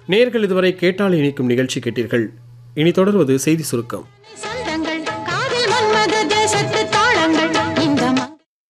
நேர்கள் இதுவரை கேட்டால் இனிக்கும் நிகழ்ச்சி கேட்டீர்கள் இனி தொடர்வது செய்தி சுருக்கம் சொந்தங்கள் காதல் மன்மத தேசத்து தாளங்கள் இந்த ம-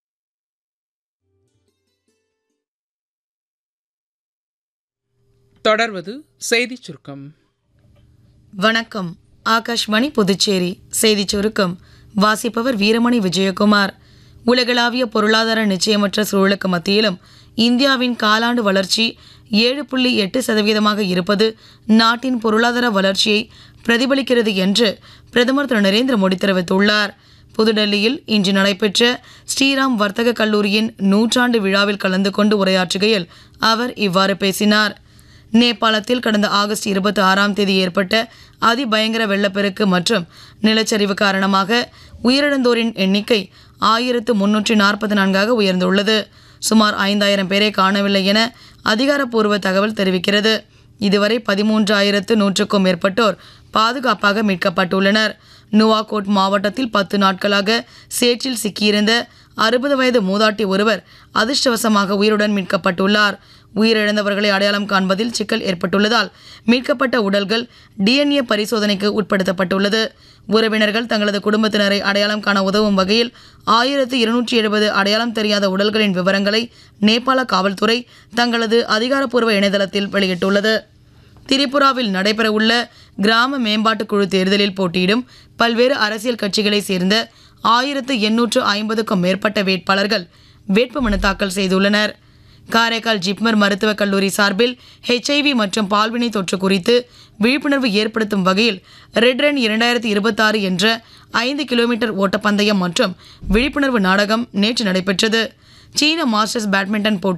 தொடர்வது செய்திச் சுருக்கம் வணக்கம் ஆகாஷ்வாணி புதுச்சேரி செய்திச் சுருக்கம் வாசிப்பவர் வீரமணி விஜயகுமார் உலகளாவிய பொருளாதார நிச்சயமற்ற சூழலுக்கு மத்தியிலும் இந்தியாவின் காலாண்டு வளர்ச்சி ஏழு புள்ளி எட்டு சதவீதமாக இருப்பது நாட்டின் பொருளாதார வளர்ச்சியை பிரதிபலிக்கிறது என்று பிரதமர் திரு நரேந்திர மோடி தெரிவித்துள்ளார் புதுடெல்லியில் இன்று நடைபெற்ற ஸ்ரீராம் வர்த்தக கல்லூரியின் நூற்றாண்டு விழாவில் கலந்து கொண்டு உரையாற்றுகையில் அவர் இவ்வாறு பேசினார் நேபாளத்தில் கடந்த ஆகஸ்ட் இருபத்தி ஆறாம் தேதி ஏற்பட்ட அதிபயங்கர வெள்ளப்பெருக்கு மற்றும் நிலச்சரிவு காரணமாக உயிரிழந்தோரின் எண்ணிக்கை ஆயிரத்து முன்னூற்றி நாற்பத்தி நான்காக உயர்ந்துள்ளது சுமார் ஐந்தாயிரம் பேரை காணவில்லை என அதிகாரப்பூர்வ தகவல் தெரிவிக்கிறது இதுவரை பதிமூன்றாயிரத்து நூற்றுக்கும் மேற்பட்டோர் பாதுகாப்பாக மீட்கப்பட்டுள்ளனர் நுவாகோட் மாவட்டத்தில் பத்து நாட்களாக சேற்றில் சிக்கியிருந்த அறுபது வயது மூதாட்டி ஒருவர் அதிர்ஷ்டவசமாக உயிருடன் மீட்கப்பட்டுள்ளார் உயிரிழந்தவர்களை அடையாளம் காண்பதில் சிக்கல் ஏற்பட்டுள்ளதால் மீட்கப்பட்ட உடல்கள் டிஎன்ஏ பரிசோதனைக்கு உட்படுத்தப்பட்டுள்ளது உறவினர்கள் தங்களது குடும்பத்தினரை அடையாளம் காண உதவும் வகையில் ஆயிரத்து இருநூற்றி எழுபது அடையாளம் தெரியாத உடல்களின் விவரங்களை நேபாள காவல்துறை தங்களது அதிகாரப்பூர்வ இணையதளத்தில் வெளியிட்டுள்ளது திரிபுராவில் நடைபெறவுள்ள கிராம மேம்பாட்டுக் குழு தேர்தலில் போட்டியிடும் பல்வேறு அரசியல் கட்சிகளைச் சேர்ந்த ஆயிரத்து எண்ணூற்று ஐம்பதுக்கும் மேற்பட்ட வேட்பாளர்கள் வேட்புமனு தாக்கல் செய்துள்ளனர் காரைக்கால் ஜிப்மர் மருத்துவக் கல்லூரி சார்பில் ஹெச்ஐவி மற்றும் பால்வினை தொற்று குறித்து விழிப்புணர்வு ஏற்படுத்தும் வகையில் ரெட் ரன் இரண்டாயிரத்தி இருபத்தாறு என்ற ஐந்து கிலோமீட்டர் ஓட்டப்பந்தயம் மற்றும் விழிப்புணர்வு நாடகம் நேற்று நடைபெற்றது சீன மாஸ்டர்ஸ் பேட்மிண்டன் போட்டி